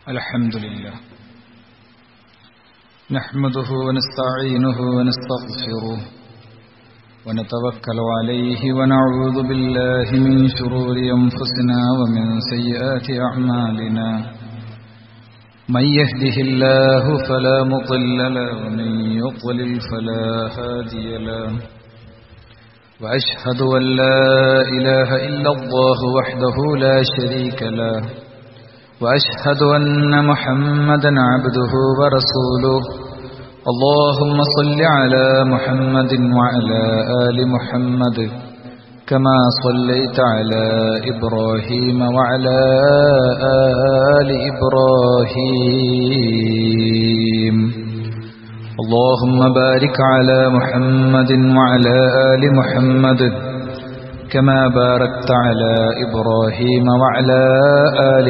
الحمد لله نحمده ونستعينه ونستغفره ونتوكل عليه ونعوذ بالله من شرور أنفسنا ومن سيئات أعمالنا من يهده الله فلا مضل له ومن يضلل فلا هادي له وأشهد أن لا إله إلا الله وحده لا شريك له وأشهد أن محمدا عبده ورسوله اللهم صل على محمد وعلى آل محمد كما صليت على إبراهيم وعلى آل إبراهيم اللهم بارك على محمد وعلى آل محمد كما باركت على إبراهيم وعلى آل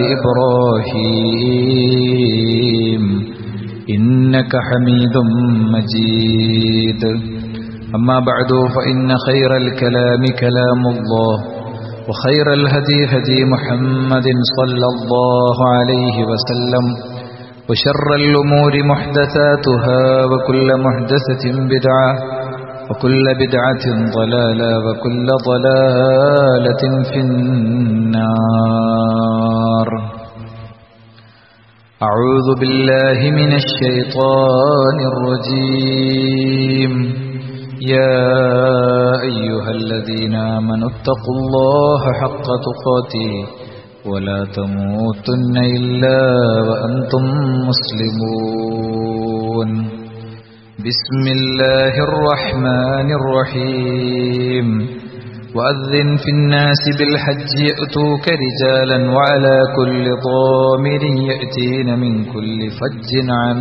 إبراهيم إنك حميد مجيد أما بعد فإن خير الكلام كلام الله وخير الهدي هدي محمد صلى الله عليه وسلم وشر الأمور محدثاتها وكل محدثة بدعة وكل بدعة ضلالة وكل ضلالة في النار أعوذ بالله من الشيطان الرجيم يا أيها الذين آمنوا اتقوا الله حق تقاته ولا تموتن إلا وأنتم مسلمون بسم الله الرحمن الرحيم وأذن في الناس بالحج يأتوك رجالا وعلى كل ضامر يأتين من كل فج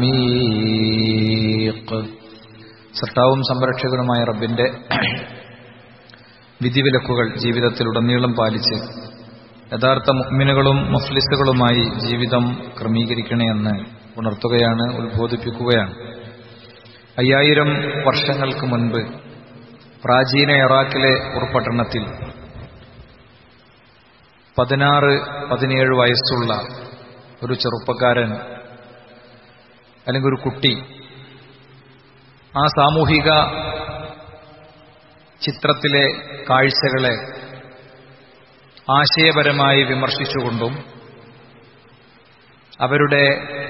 عميق സൃഷ്ടാവും സംരക്ഷകനുമായ റബ്ബിന്റെ വിധിവിലക്കുകൾ ജീവിതത്തിലുടനീളം പാലിച്ച് യഥാർത്ഥ മുഗ്മിനുകളും മുഫ്ലിസുകളുമായി ജീവിതം ക്രമീകരിക്കണമെന്ന് ഉണർത്തുകയാണ് ഉത്ബോധിപ്പിക്കുകയാണ് അയ്യായിരം വർഷങ്ങൾക്ക് മുൻപ് പ്രാചീന ഇറാഖിലെ ഉറപ്പട്ടണത്തിൽ പതിനാറ് പതിനേഴ് വയസ്സുള്ള ഒരു ചെറുപ്പക്കാരൻ അല്ലെങ്കിൽ ഒരു കുട്ടി ആ സാമൂഹിക ചിത്രത്തിലെ കാഴ്ചകളെ ആശയപരമായി വിമർശിച്ചുകൊണ്ടും അവരുടെ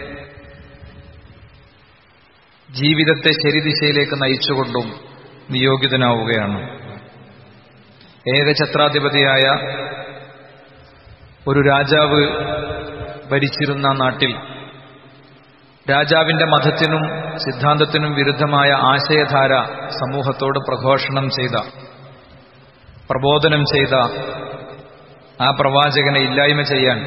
ജീവിതത്തെ ശരിദിശയിലേക്ക് നയിച്ചുകൊണ്ടും നിയോഗിതനാവുകയാണ് ഏകഛത്രാധിപതിയായ ഒരു രാജാവ് ഭരിച്ചിരുന്ന നാട്ടിൽ രാജാവിന്റെ മതത്തിനും സിദ്ധാന്തത്തിനും വിരുദ്ധമായ ആശയധാര സമൂഹത്തോട് പ്രഘോഷണം ചെയ്ത പ്രബോധനം ചെയ്ത ആ പ്രവാചകനെ ഇല്ലായ്മ ചെയ്യാൻ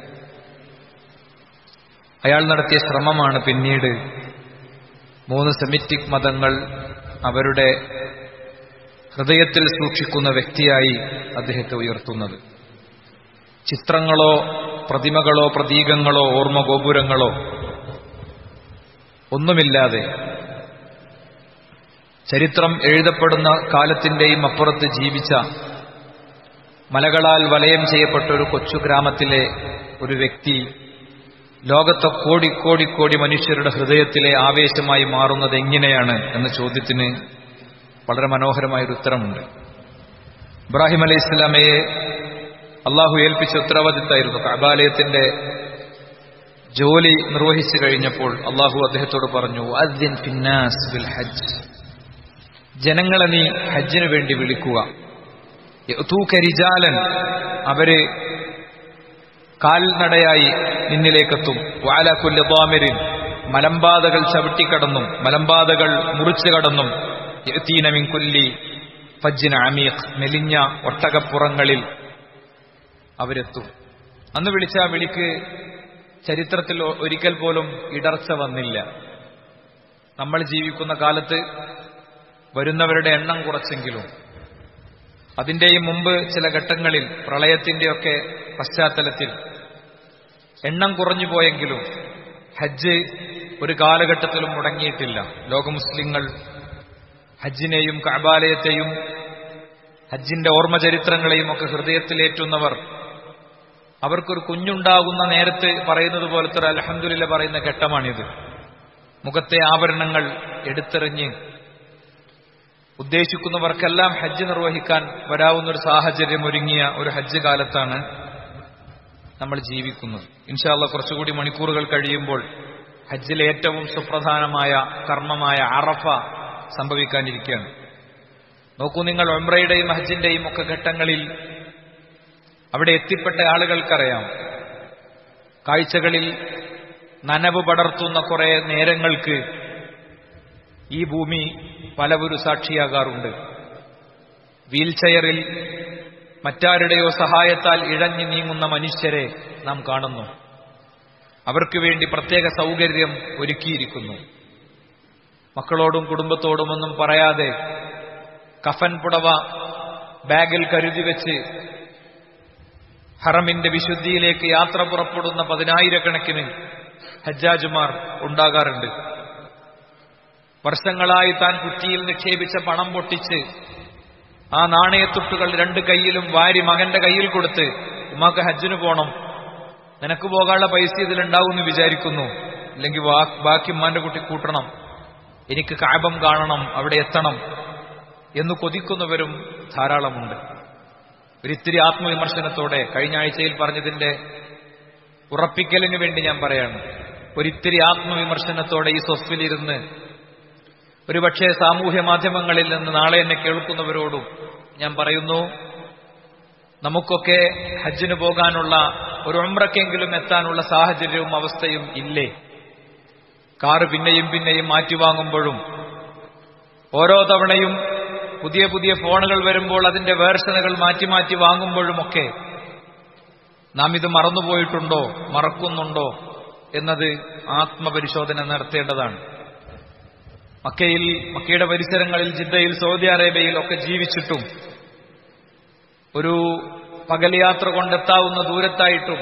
അയാൾ നടത്തിയ ശ്രമമാണ് പിന്നീട് മൂന്ന് സെമിറ്റിക് മതങ്ങൾ അവരുടെ ഹൃദയത്തിൽ സൂക്ഷിക്കുന്ന വ്യക്തിയായി അദ്ദേഹത്തെ ഉയർത്തുന്നത് ചിത്രങ്ങളോ പ്രതിമകളോ പ്രതീകങ്ങളോ ഓർമ്മ ഗോപുരങ്ങളോ ഒന്നുമില്ലാതെ ചരിത്രം എഴുതപ്പെടുന്ന കാലത്തിന്റെയും അപ്പുറത്ത് ജീവിച്ച മലകളാൽ വലയം ചെയ്യപ്പെട്ട ഒരു കൊച്ചു ഗ്രാമത്തിലെ ഒരു വ്യക്തി ലോകത്തെ കോടി കോടി കോടി മനുഷ്യരുടെ ഹൃദയത്തിലെ ആവേശമായി മാറുന്നത് എങ്ങനെയാണ് എന്ന ചോദ്യത്തിന് വളരെ മനോഹരമായൊരു ഉത്തരമുണ്ട് ഇബ്രാഹിം അലൈഹി ഇസ്ലാമയെ അള്ളാഹു ഏൽപ്പിച്ച ഉത്തരവാദിത്തായിരുന്നു കബാലയത്തിന്റെ ജോലി നിർവഹിച്ചു കഴിഞ്ഞപ്പോൾ അള്ളാഹു അദ്ദേഹത്തോട് പറഞ്ഞു അദ്ദിൻ ഫിന്നാസ് ബിൽ ഹജ്ജ് ജനങ്ങളെ നീ ഹജ്ജിനു വേണ്ടി വിളിക്കുക തൂക്കരിജാലൻ അവര് കാൽനടയായി നിന്നിലേക്കെത്തും വാലാക്കുല്യബാമിരിൻ മലമ്പാതകൾ ചവിട്ടിക്കടന്നും മലമ്പാതകൾ മുറിച്ചു കടന്നും തീനമിൻകുല്ലി ഫജ്ജിന അമീഖ് മെലിഞ്ഞ ഒട്ടകപ്പുറങ്ങളിൽ അവരെത്തും അന്ന് വിളിച്ച ആ വിളിക്ക് ചരിത്രത്തിൽ ഒരിക്കൽ പോലും ഇടർച്ച വന്നില്ല നമ്മൾ ജീവിക്കുന്ന കാലത്ത് വരുന്നവരുടെ എണ്ണം കുറച്ചെങ്കിലും അതിന്റെയും മുമ്പ് ചില ഘട്ടങ്ങളിൽ പ്രളയത്തിന്റെയൊക്കെ പശ്ചാത്തലത്തിൽ എണ്ണം കുറഞ്ഞു പോയെങ്കിലും ഹജ്ജ് ഒരു കാലഘട്ടത്തിലും മുടങ്ങിയിട്ടില്ല ലോക മുസ്ലിങ്ങൾ ഹജ്ജിനെയും കഅബാലയത്തെയും ഹജ്ജിന്റെ ഓർമ്മചരിത്രങ്ങളെയും ഒക്കെ ഹൃദയത്തിലേറ്റുന്നവർ അവർക്കൊരു കുഞ്ഞുണ്ടാകുന്ന നേരത്ത് പറയുന്നത് പോലത്തെ ഒരു അലഹന്തുലില്ല പറയുന്ന ഘട്ടമാണിത് മുഖത്തെ ആഭരണങ്ങൾ എടുത്തെറിഞ്ഞ് ഉദ്ദേശിക്കുന്നവർക്കെല്ലാം ഹജ്ജ് നിർവഹിക്കാൻ വരാവുന്ന ഒരു സാഹചര്യം ഒരുങ്ങിയ ഒരു ഹജ്ജ് കാലത്താണ് നമ്മൾ ജീവിക്കുന്നത് ഇൻഷാല്ല കുറച്ചുകൂടി മണിക്കൂറുകൾ കഴിയുമ്പോൾ ഹജ്ജിലെ ഏറ്റവും സുപ്രധാനമായ കർമ്മമായ അറഫ സംഭവിക്കാനിരിക്കുകയാണ് നോക്കൂ നിങ്ങൾ ഒമ്രയുടെയും ഹജ്ജിന്റെയും ഒക്കെ ഘട്ടങ്ങളിൽ അവിടെ എത്തിപ്പെട്ട ആളുകൾക്കറിയാം കാഴ്ചകളിൽ നനവ് പടർത്തുന്ന കുറെ നേരങ്ങൾക്ക് ഈ ഭൂമി പലവരു സാക്ഷിയാകാറുണ്ട് വീൽ ചെയറിൽ മറ്റാരുടെയോ സഹായത്താൽ ഇഴഞ്ഞു നീങ്ങുന്ന മനുഷ്യരെ നാം കാണുന്നു അവർക്ക് വേണ്ടി പ്രത്യേക സൗകര്യം ഒരുക്കിയിരിക്കുന്നു മക്കളോടും കുടുംബത്തോടുമൊന്നും പറയാതെ കഫൻ പുടവ ബാഗിൽ കരുതി വെച്ച് ഹറമിന്റെ വിശുദ്ധിയിലേക്ക് യാത്ര പുറപ്പെടുന്ന പതിനായിരക്കണക്കിന് ഹജ്ജാജുമാർ ഉണ്ടാകാറുണ്ട് വർഷങ്ങളായി താൻ കുറ്റിയിൽ നിക്ഷേപിച്ച പണം പൊട്ടിച്ച് ആ നാണയത്തുട്ടുകൾ രണ്ട് കൈയിലും വാരി മകന്റെ കയ്യിൽ കൊടുത്ത് ഉമ്മാക്ക് ഹജ്ജിന് പോണം നിനക്ക് പോകാനുള്ള പൈസ ഇതിലുണ്ടാവും എന്ന് വിചാരിക്കുന്നു അല്ലെങ്കിൽ ബാക്കി ഉമ്മാന്റെ കുട്ടി കൂട്ടണം എനിക്ക് കാബം കാണണം അവിടെ എത്തണം എന്ന് കൊതിക്കുന്നവരും ധാരാളമുണ്ട് ഒരിത്തിരി ആത്മവിമർശനത്തോടെ കഴിഞ്ഞ ആഴ്ചയിൽ പറഞ്ഞതിന്റെ ഉറപ്പിക്കലിന് വേണ്ടി ഞാൻ പറയാണ് ഒരിത്തിരി ആത്മവിമർശനത്തോടെ ഈ സ്വഫിലിരുന്ന് ഒരുപക്ഷെ സാമൂഹ്യ മാധ്യമങ്ങളിൽ നിന്ന് നാളെ എന്നെ കേൾക്കുന്നവരോടും ഞാൻ പറയുന്നു നമുക്കൊക്കെ ഹജ്ജിന് പോകാനുള്ള ഒരു ഉമ്രക്കെങ്കിലും എത്താനുള്ള സാഹചര്യവും അവസ്ഥയും ഇല്ലേ കാറ് പിന്നെയും പിന്നെയും മാറ്റിവാങ്ങുമ്പോഴും ഓരോ തവണയും പുതിയ പുതിയ ഫോണുകൾ വരുമ്പോൾ അതിന്റെ വേർഷനുകൾ മാറ്റി മാറ്റി വാങ്ങുമ്പോഴുമൊക്കെ നാം ഇത് മറന്നുപോയിട്ടുണ്ടോ മറക്കുന്നുണ്ടോ എന്നത് ആത്മപരിശോധന നടത്തേണ്ടതാണ് മക്കയിൽ മക്കയുടെ പരിസരങ്ങളിൽ ജിദ്ദയിൽ സൗദി അറേബ്യയിൽ ഒക്കെ ജീവിച്ചിട്ടും ഒരു പകൽ യാത്ര കൊണ്ടെത്താവുന്ന ദൂരത്തായിട്ടും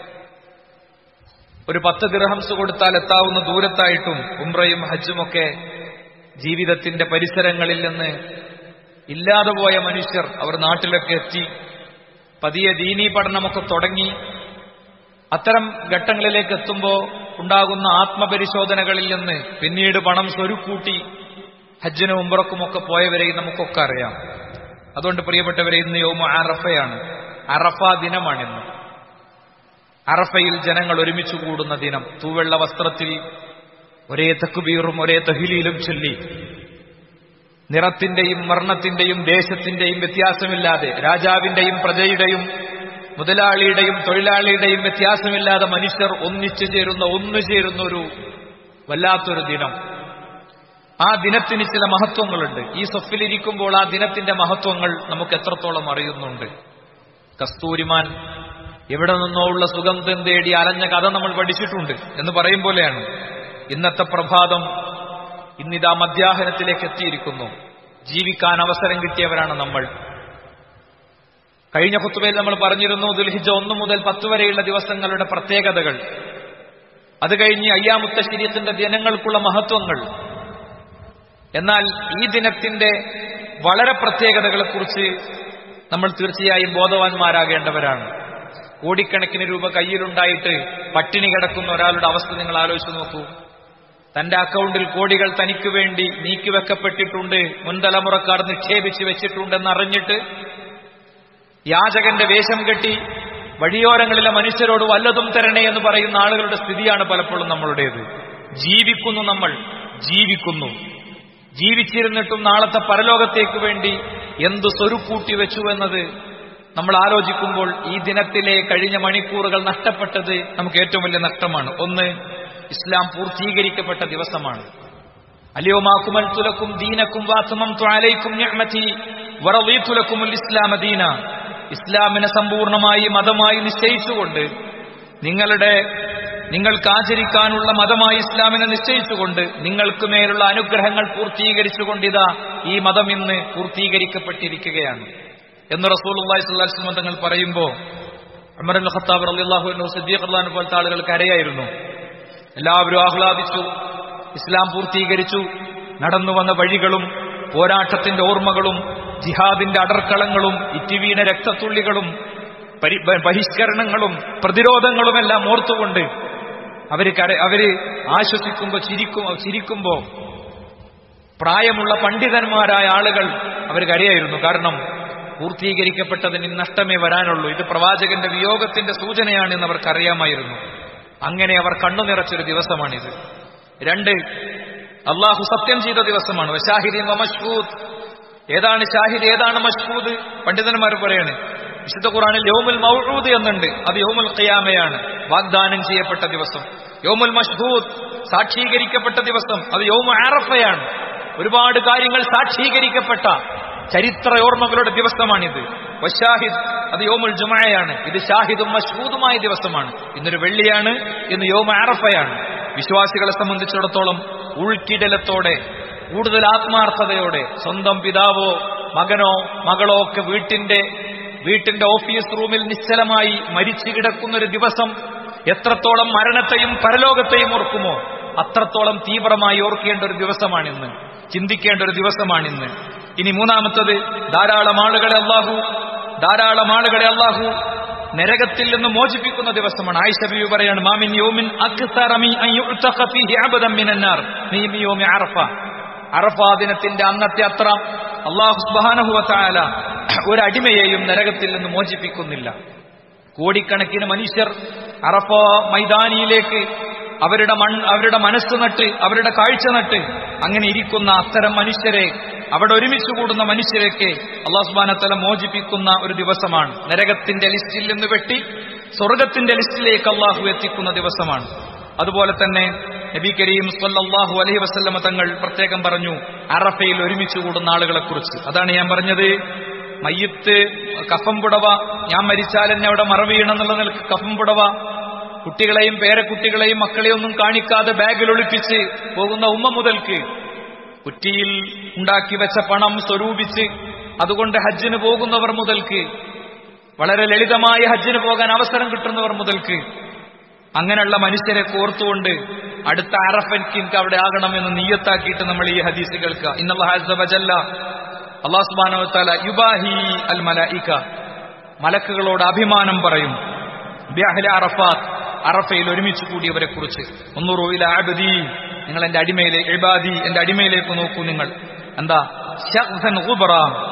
ഒരു പത്ത് ദിർഹംസ് കൊടുത്താൽ എത്താവുന്ന ദൂരത്തായിട്ടും ഉംറയും ഹജ്ജുമൊക്കെ ജീവിതത്തിന്റെ പരിസരങ്ങളിൽ നിന്ന് ഇല്ലാതെ പോയ മനുഷ്യർ അവർ നാട്ടിലൊക്കെ എത്തി പതിയെ ദീനീ പഠനമൊക്കെ തുടങ്ങി അത്തരം ഘട്ടങ്ങളിലേക്ക് എത്തുമ്പോൾ ഉണ്ടാകുന്ന ആത്മപരിശോധനകളിൽ നിന്ന് പിന്നീട് പണം സ്വരുക്കൂട്ടി ഹജ്ജിനും ഉംറക്കുമൊക്കെ പോയവരെയും നമുക്കൊക്കെ അറിയാം അതുകൊണ്ട് പ്രിയപ്പെട്ടവരെ ഇന്ന് യോമ അറഫയാണ് അറഫ ദിനമാണിന്ന് അറഫയിൽ ജനങ്ങൾ ഒരുമിച്ച് കൂടുന്ന ദിനം തൂവെള്ള വസ്ത്രത്തിൽ ഒരേ തക്കുബീറും ഒരേ തഹിലിയിലും ചൊല്ലി നിറത്തിന്റെയും വർണ്ണത്തിന്റെയും ദേശത്തിന്റെയും വ്യത്യാസമില്ലാതെ രാജാവിന്റെയും പ്രജയുടെയും മുതലാളിയുടെയും തൊഴിലാളിയുടെയും വ്യത്യാസമില്ലാതെ മനുഷ്യർ ഒന്നിച്ചു ചേരുന്ന ഒന്നു ചേരുന്ന ഒരു വല്ലാത്തൊരു ദിനം ആ ദിനത്തിന് ചില മഹത്വങ്ങളുണ്ട് ഈ സ്വഫിലിരിക്കുമ്പോൾ ആ ദിനത്തിന്റെ മഹത്വങ്ങൾ നമുക്ക് എത്രത്തോളം അറിയുന്നുണ്ട് കസ്തൂരിമാൻ എവിടെ നിന്നോ ഉള്ള സുഗന്ധം തേടി അലഞ്ഞ കഥ നമ്മൾ പഠിച്ചിട്ടുണ്ട് എന്ന് പറയും പോലെയാണ് ഇന്നത്തെ പ്രഭാതം ഇന്നിതാ മധ്യാഹനത്തിലേക്ക് എത്തിയിരിക്കുന്നു ജീവിക്കാൻ അവസരം കിട്ടിയവരാണ് നമ്മൾ കഴിഞ്ഞ കുത്തുബയിൽ നമ്മൾ പറഞ്ഞിരുന്നു ദുൽഹിജ ഒന്നു മുതൽ പത്ത് വരെയുള്ള ദിവസങ്ങളുടെ പ്രത്യേകതകൾ അത് കഴിഞ്ഞ് അയ്യാമുത്ത ശരീരത്തിന്റെ ദിനങ്ങൾക്കുള്ള മഹത്വങ്ങൾ എന്നാൽ ഈ ദിനത്തിന്റെ വളരെ പ്രത്യേകതകളെക്കുറിച്ച് നമ്മൾ തീർച്ചയായും ബോധവാന്മാരാകേണ്ടവരാണ് കോടിക്കണക്കിന് രൂപ കയ്യിലുണ്ടായിട്ട് പട്ടിണി കിടക്കുന്ന ഒരാളുടെ അവസ്ഥ നിങ്ങൾ ആലോചിച്ച് നോക്കൂ തന്റെ അക്കൗണ്ടിൽ കോടികൾ തനിക്ക് വേണ്ടി നീക്കിവെക്കപ്പെട്ടിട്ടുണ്ട് മുൻതലമുറക്കാർ നിക്ഷേപിച്ച് വെച്ചിട്ടുണ്ടെന്നറിഞ്ഞിട്ട് യാചകന്റെ വേഷം കെട്ടി വഴിയോരങ്ങളിലെ മനുഷ്യരോട് വല്ലതും തരണേ എന്ന് പറയുന്ന ആളുകളുടെ സ്ഥിതിയാണ് പലപ്പോഴും നമ്മളുടേത് ജീവിക്കുന്നു നമ്മൾ ജീവിക്കുന്നു ജീവിച്ചിരുന്നിട്ടും നാളത്തെ പരലോകത്തേക്ക് വേണ്ടി എന്തു സ്വരുക്കൂട്ടി വെച്ചു എന്നത് നമ്മൾ ആലോചിക്കുമ്പോൾ ഈ ദിനത്തിലെ കഴിഞ്ഞ മണിക്കൂറുകൾ നഷ്ടപ്പെട്ടത് നമുക്ക് ഏറ്റവും വലിയ നഷ്ടമാണ് ഒന്ന് ഇസ്ലാം പൂർത്തീകരിക്കപ്പെട്ട ദിവസമാണ് അലിയോമാക്കുമൽ തുലക്കും ദീനക്കും വാസുമം ത്വാലയ്ക്കും വറവീത്തുലക്കും ഇസ്ലാമ ദീന ഇസ്ലാമിനെ സമ്പൂർണമായി മതമായി നിശ്ചയിച്ചുകൊണ്ട് നിങ്ങളുടെ നിങ്ങൾക്ക് ആചരിക്കാനുള്ള മതമായി ഇസ്ലാമിനെ നിശ്ചയിച്ചുകൊണ്ട് നിങ്ങൾക്ക് മേലുള്ള അനുഗ്രഹങ്ങൾ പൂർത്തീകരിച്ചുകൊണ്ട് ഇതാ ഈ മതം ഇന്ന് പൂർത്തീകരിക്കപ്പെട്ടിരിക്കുകയാണ് എന്ന് റസൂലുള്ളാഹി സ്വല്ലല്ലാഹു അലൈഹി വസല്ലം തങ്ങൾ പറയുമ്പോൾ ഉമർ അൽ ഖത്താബ് റളിയല്ലാഹു അൻഹു സിദ്ദീഖ് റളിയല്ലാഹു പോലത്തെ ആളുകൾ കരയായിരുന്നു എല്ലാവരും ആഹ്ലാദിച്ചു ഇസ്ലാം പൂർത്തീകരിച്ചു നടന്നു വന്ന വഴികളും പോരാട്ടത്തിന്റെ ഓർമ്മകളും ജിഹാദിന്റെ അടർക്കളങ്ങളും ഇറ്റിവീണ രക്തത്തുള്ളികളും പരി- ബ- ബഹിഷ്കരണങ്ങളും പ്രതിരോധങ്ങളുമെല്ലാം ഓർത്തുകൊണ്ട് അവര് കര അവര് ആശ്വസിക്കുമ്പോ ചിരിക്കും ചിരിക്കുമ്പോ പ്രായമുള്ള പണ്ഡിതന്മാരായ ആളുകൾ അവർ കരയായിരുന്നു കാരണം പൂർത്തീകരിക്കപ്പെട്ടതിന് ഇനി നഷ്ടമേ വരാനുള്ളൂ ഇത് പ്രവാചകന്റെ വിയോഗത്തിന്റെ സൂചനയാണെന്ന് അവർക്കറിയാമായിരുന്നു അങ്ങനെ അവർ കണ്ണു നിറച്ചൊരു ദിവസമാണിത് രണ്ട് അള്ളാഹു സത്യം ചെയ്ത ദിവസമാണ് വശാഹിദീൻ വമഷ്ഹൂദ് ഏതാണ് ഷാഹിദ് ഏതാണ് മഷ്ഹൂദ് പണ്ഡിതന്മാർ പറയാണ് വിശുദ്ധ ഖുറാനിൽ യോമുൽ മൗഴൂദ് എന്നുണ്ട് അത് യോമുൽ ഖിയാമയാണ് വാഗ്ദാനം ചെയ്യപ്പെട്ട ദിവസം യോമുൽ മഷ്ഹൂദ് സാക്ഷീകരിക്കപ്പെട്ട ദിവസം അത് യോമു ആറഫയാണ് ഒരുപാട് കാര്യങ്ങൾ സാക്ഷീകരിക്കപ്പെട്ട ചരിത്ര ഓർമ്മകളുടെ ദിവസമാണിത് വശാഹിദ് അത് യോമുൽ ജുമയാണ് ഇത് ഷാഹിദും മഷ്ഹൂദുമായ ദിവസമാണ് ഇന്നൊരു വെള്ളിയാണ് ഇന്ന് യോമ ആറഫയാണ് വിശ്വാസികളെ സംബന്ധിച്ചിടത്തോളം ഉൾക്കിടലത്തോടെ കൂടുതൽ ആത്മാർത്ഥതയോടെ സ്വന്തം പിതാവോ മകനോ മകളോ ഒക്കെ വീട്ടിന്റെ വീട്ടിന്റെ ഓഫീസ് റൂമിൽ നിശ്ചലമായി മരിച്ചു കിടക്കുന്ന ഒരു ദിവസം എത്രത്തോളം മരണത്തെയും പരലോകത്തെയും ഓർക്കുമോ അത്രത്തോളം തീവ്രമായി ഓർക്കേണ്ട ഒരു ദിവസമാണിന്ന് ചിന്തിക്കേണ്ട ഒരു ദിവസമാണിന്ന് ഇനി മൂന്നാമത്തത് ധാരാളം ആളുകളെ അള്ളാഹു ധാരാളം ആളുകളെ അള്ളാഹു നരകത്തിൽ നിന്ന് മോചിപ്പിക്കുന്ന ദിവസമാണ് ആയിഷ ബിബി പറയാണ് മാമിൻ യോമിൻ അക്സറ മിൻ അൻ യുഅ്തഖ ഫീഹി അബദൻ മിനൻ നാർ മിൻ യോമി അറഫ അറഫാ ദിനത്തിന്റെ അന്നത്തെ അത്ര അള്ളാഹു സുബ്ഹാനഹു വതആല ഒരു അടിമയെയും നരകത്തിൽ നിന്ന് മോചിപ്പിക്കുന്നില്ല കോടിക്കണക്കിന് മനുഷ്യർ അറഫ മൈതാനിയിലേക്ക് അവരുടെ മൺ അവരുടെ മനസ്സ് നട്ട് അവരുടെ കാഴ്ച നട്ട് അങ്ങനെ ഇരിക്കുന്ന അത്തരം മനുഷ്യരെ അവിടെ ഒരുമിച്ച് കൂടുന്ന മനുഷ്യരെയൊക്കെ അള്ളാഹു സുബാനത്തല മോചിപ്പിക്കുന്ന ഒരു ദിവസമാണ് നരകത്തിന്റെ ലിസ്റ്റിൽ നിന്ന് വെട്ടി സ്വർഗത്തിന്റെ ലിസ്റ്റിലേക്ക് അള്ളാഹു എത്തിക്കുന്ന ദിവസമാണ് അതുപോലെ തന്നെ നബി കരീം സല്ലല്ലാഹു അലൈഹി വസല്ലമ തങ്ങൾ പ്രത്യേകം പറഞ്ഞു അറഫയിൽ ഒരുമിച്ച് കൂടുന്ന ആളുകളെ കുറിച്ച് അതാണ് ഞാൻ പറഞ്ഞത് മയ്യത്ത് കഫം പുടവ ഞാൻ മരിച്ചാൽ എന്നെ അവിടെ മറവീണെന്നുള്ള നിലക്ക് കഫം പുടവ കുട്ടികളെയും പേരക്കുട്ടികളെയും മക്കളെയും ഒന്നും കാണിക്കാതെ ബാഗിൽ ഒളിപ്പിച്ച് പോകുന്ന ഉമ്മ മുതൽക്ക് കുറ്റിയിൽ ഉണ്ടാക്കി വെച്ച പണം സ്വരൂപിച്ച് അതുകൊണ്ട് ഹജ്ജിന് പോകുന്നവർ മുതൽക്ക് വളരെ ലളിതമായ ഹജ്ജിന് പോകാൻ അവസരം കിട്ടുന്നവർ മുതൽക്ക് അങ്ങനെയുള്ള മനുഷ്യരെ കോർത്തുകൊണ്ട് അടുത്ത അറഫൻക്ക് എനിക്ക് അവിടെ ആകണമെന്ന് നീയത്താക്കിയിട്ട് നമ്മൾ ഈ ഹദീസ് കേൾക്കുക ഇന്നല്ല അള്ളാഹു സുബാനോ തല യുബാഹി അൽ മലഇക മലക്കുകളോട് അഭിമാനം പറയും ബിഅഹ്ലി അറഫാത്ത് അറഫയിൽ ഒരുമിച്ച് കൂടിയവരെ കുറിച്ച് ഒന്നുറൂയില അബദി നിങ്ങൾ എന്റെ അടിമയിലെ ഇബാദി എന്റെ അടിമയിലേക്ക് നോക്കൂ നിങ്ങൾ എന്താ ശഖ്സൻ ഗുബറ